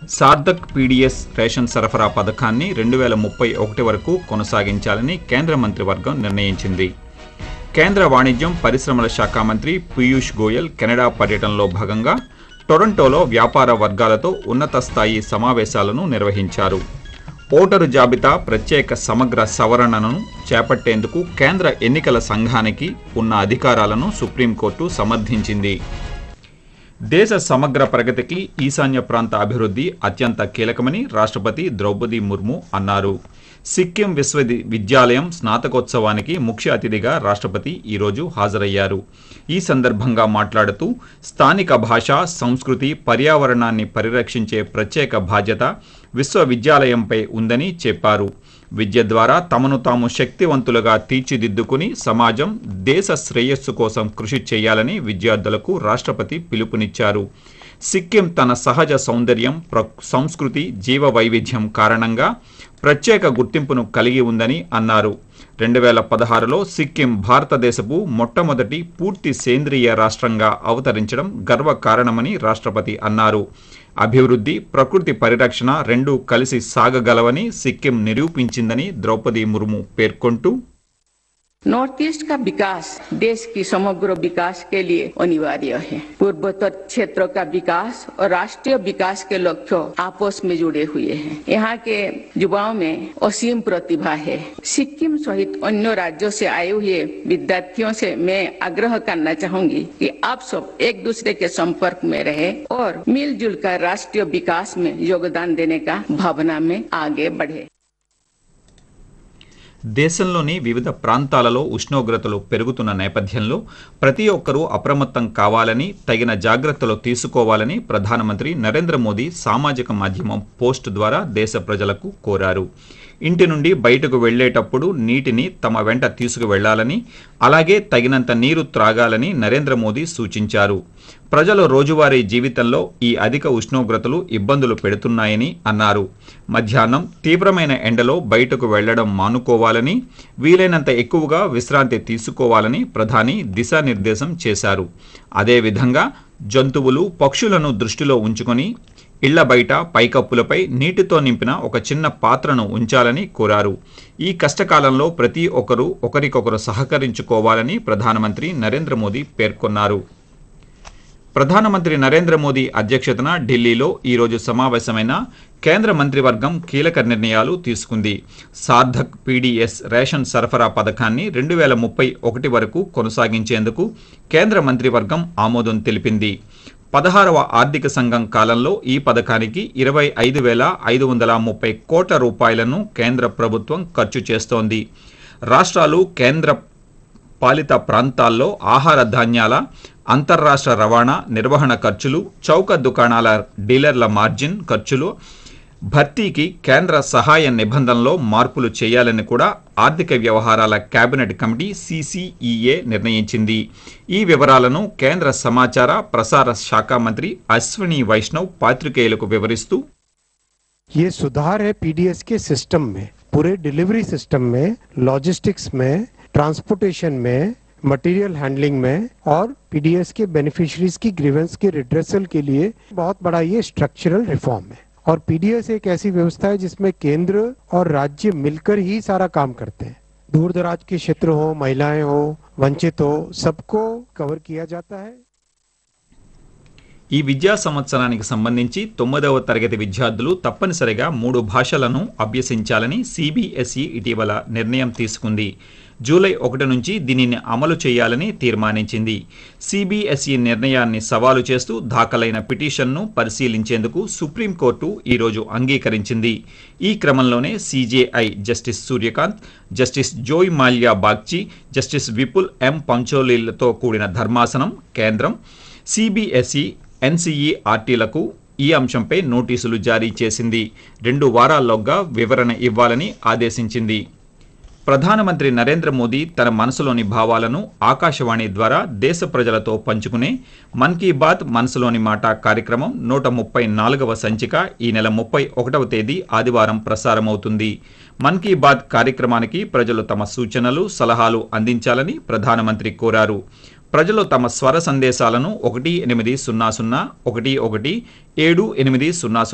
Sarthak PDS ration సరఫరా పథకాన్ని రెండు వేల ముప్పై ఒకటి వరకు కొనసాగించాలని కేంద్ర మంత్రివర్గం నిర్ణయించింది కేంద్ర వాణిజ్యం పరిశ్రమల శాఖ మంత్రి పీయూష్ గోయల్ కెనడా పర్యటనలో భాగంగా టొరంటోలో వ్యాపార వర్గాలతో ఉన్నత స్థాయి సమావేశాలను నిర్వహించారు ఓటరు జాబితా ప్రత్యేక సమగ్ర సవరణను చేపట్టేందుకు కేంద్ర ఎన్నికల సంఘానికి ఉన్న అధికారాలను సుప్రీంకోర్టు సమర్థించింది దేశ సమగ్ర ప్రగతికి ఈశాన్య ప్రాంత అభివృద్ధి అత్యంత కీలకమని రాష్ట్రపతి ద్రౌపది ముర్ము అన్నారు సిక్కిం విశ్వవిద్యాలయం స్నాతకోత్సవానికి ముఖ్య అతిథిగా రాష్ట్రపతి ఈరోజు హాజరయ్యారు ఈ సందర్భంగా మాట్లాడుతూ స్థానిక భాష సంస్కృతి పర్యావరణాన్ని పరిరక్షించే ప్రత్యేక బాధ్యత విశ్వవిద్యాలయంపై ఉందని చెప్పారు విద్య ద్వారా తమను తాము శక్తివంతులుగా తీర్చిదిద్దుకుని సమాజం దేశ శ్రేయస్సు కోసం కృషి చేయాలని విద్యార్థులకు రాష్ట్రపతి పిలుపునిచ్చారు సిక్కిం తన సహజ సౌందర్యం ప్ర సంస్కృతి జీవ వైవిధ్యం కారణంగా ప్రత్యేక గుర్తింపును కలిగి ఉందని అన్నారు రెండు వేల పదహారులో సిక్కిం భారతదేశపు మొట్టమొదటి పూర్తి సేంద్రియ రాష్ట్రంగా అవతరించడం గర్వకారణమని రాష్ట్రపతి అన్నారు అభివృద్ధి ప్రకృతి పరిరక్షణ రెండూ కలిసి సాగగలవని సిక్కిం నిరూపించిందని ద్రౌపది ముర్ము పేర్కొంటూ नॉर्थ ईस्ट का विकास देश की समग्र विकास के लिए अनिवार्य है पूर्वोत्तर क्षेत्रों का विकास और राष्ट्रीय विकास के लक्ष्यों आपस में जुड़े हुए हैं यहाँ के युवाओं में असीम प्रतिभा है सिक्किम सहित अन्य राज्यों से आए हुए विद्यार्थियों से मैं आग्रह करना चाहूंगी कि आप सब एक दूसरे के संपर्क में रहे और मिलजुल कर राष्ट्रीय विकास में योगदान देने का भावना में आगे बढ़े దేశంలోని వివిధ ప్రాంతాలలో ఉష్ణోగ్రతలు పెరుగుతున్న నేపథ్యంలో ప్రతి ఒక్కరూ అప్రమత్తం కావాలని తగిన జాగ్రత్తలు తీసుకోవాలని ప్రధానమంత్రి నరేంద్ర మోదీ సామాజిక మాధ్యమం పోస్ట్ ద్వారా దేశ ప్రజలకు కోరారు ఇంటి నుండి బయటకు వెళ్లేటప్పుడు నీటిని తమ వెంట తీసుకువెళ్లాలని అలాగే తగినంత నీరు త్రాగాలని నరేంద్ర మోదీ సూచించారు ప్రజల రోజువారీ జీవితంలో ఈ అధిక ఉష్ణోగ్రతలు ఇబ్బందులు పెడుతున్నాయని అన్నారు మధ్యాహ్నం తీవ్రమైన ఎండలో బయటకు వెళ్లడం మానుకోవాలని వీలైనంత ఎక్కువగా విశ్రాంతి తీసుకోవాలని ప్రధాని దిశానిర్దేశం చేశారు అదేవిధంగా జంతువులు పక్షులను దృష్టిలో ఉంచుకొని ఇళ్ల బయట పైకప్పులపై నీటితో నింపిన ఒక చిన్న పాత్రను ఉంచాలని కోరారు ఈ కష్టకాలంలో ప్రతి ఒక్కరూ ఒకరికొకరు సహకరించుకోవాలని ప్రధానమంత్రి నరేంద్ర మోదీ పేర్కొన్నారు ప్రధానమంత్రి నరేంద్ర మోదీ అధ్యక్షతన ఢిల్లీలో ఈరోజు సమావేశమైన కేంద్ర మంత్రివర్గం కీలక నిర్ణయాలు తీసుకుంది సార్థక్ పీడీఎస్ రేషన్ సరఫరా పథకాన్ని రెండు వేల ముప్పై ఒకటి వరకు కొనసాగించేందుకు కేంద్ర మంత్రివర్గం ఆమోదం తెలిపింది పదహారవ ఆర్థిక సంఘం కాలంలో ఈ పథకానికి ఇరవై ఐదు వేల ఐదు వందల ముప్పై కోట్ల రూపాయలను కేంద్ర ప్రభుత్వం ఖర్చు చేస్తోంది రాష్ట్రాలు కేంద్ర పాలిత ప్రాంతాల్లో ఆహార ధాన్యాల అంతర్రాష్ట్ర రవాణా నిర్వహణ ఖర్చులు చౌక దుకాణాల డీలర్ల మార్జిన్ ఖర్చులు భర్తీకి కేంద్ర సహాయ నిబంధనలో మార్పులు చేయాలని కూడా ఆర్థిక వ్యవహారాల కేబినెట్ కమిటీ సీసీఈఏ నిర్ణయించింది ఈ వివరాలను కేంద్ర సమాచార ప్రసార శాఖ మంత్రి అశ్విని వైష్ణవ్ పాత్రికేయులకు వివరిస్తూ ये सुधार है पीडीएस के सिस्टम में पूरे डिलीवरी सिस्टम में लॉजिस्टिक्स में ट्रांसपोर्टेशन में मटेरियल हैंडलिंग में और पीडीएस के बेनिफिशियरीज की ग्रीवेंस के रिड्रेसल के लिए बहुत बड़ा ये स्ट्रक्चरल रिफॉर्म है और पीडीएस एक ऐसी व्यवस्था है जिसमें केंद्र और राज्य मिलकर ही सारा काम करते हैं दूर दराज के क्षेत्र हो महिलाएं हो वंचित हो सबको कवर किया जाता है ఈ విద్యా సంవత్సరానికి సంబంధించి తొమ్మిదవ తరగతి విద్యార్థులు తప్పనిసరిగా మూడు భాషలను అభ్యసించాలని సిబిఎస్ఈ ఇటీవల నిర్ణయం తీసుకుంది జూలై ఒకటి నుంచి దీనిని అమలు చేయాలని తీర్మానించింది సిబిఎస్ఈ నిర్ణయాన్ని సవాలు చేస్తూ దాఖలైన పిటిషన్ను పరిశీలించేందుకు సుప్రీంకోర్టు ఈరోజు అంగీకరించింది ఈ క్రమంలోనే CJI justice Surya Kant justice Joymalya Bagchi justice Vipul M పంచోలీలతో కూడిన ధర్మాసనం కేంద్రం సిబిఎస్ఈ ఎన్సీఈఆర్టీలకు ఈ అంశంపై నోటీసులు జారీ చేసింది రెండు వారాల్లోగా వివరణ ఇవ్వాలని ఆదేశించింది ప్రధానమంత్రి నరేంద్ర మోదీ తన మనసులోని భావాలను ఆకాశవాణి ద్వారా దేశ ప్రజలతో పంచుకునే మన్ కీ బాత్ మనసులోని మాట కార్యక్రమం నూట ముప్పై నాలుగవ సంచిక ఈ నెల ముప్పై ఒకటవ తేదీ ఆదివారం ప్రసారమవుతుంది మన్ కీ బాత్ కార్యక్రమానికి ప్రజలు తమ సూచనలు సలహాలు అందించాలని ప్రధానమంత్రి కోరారు ప్రజలు తమ స్వర సందేశాలను ఒకటి ఎనిమిది సున్నా సున్నా ఒకటి ఒకటి ఏడు ఎనిమిది సున్నా సున్నా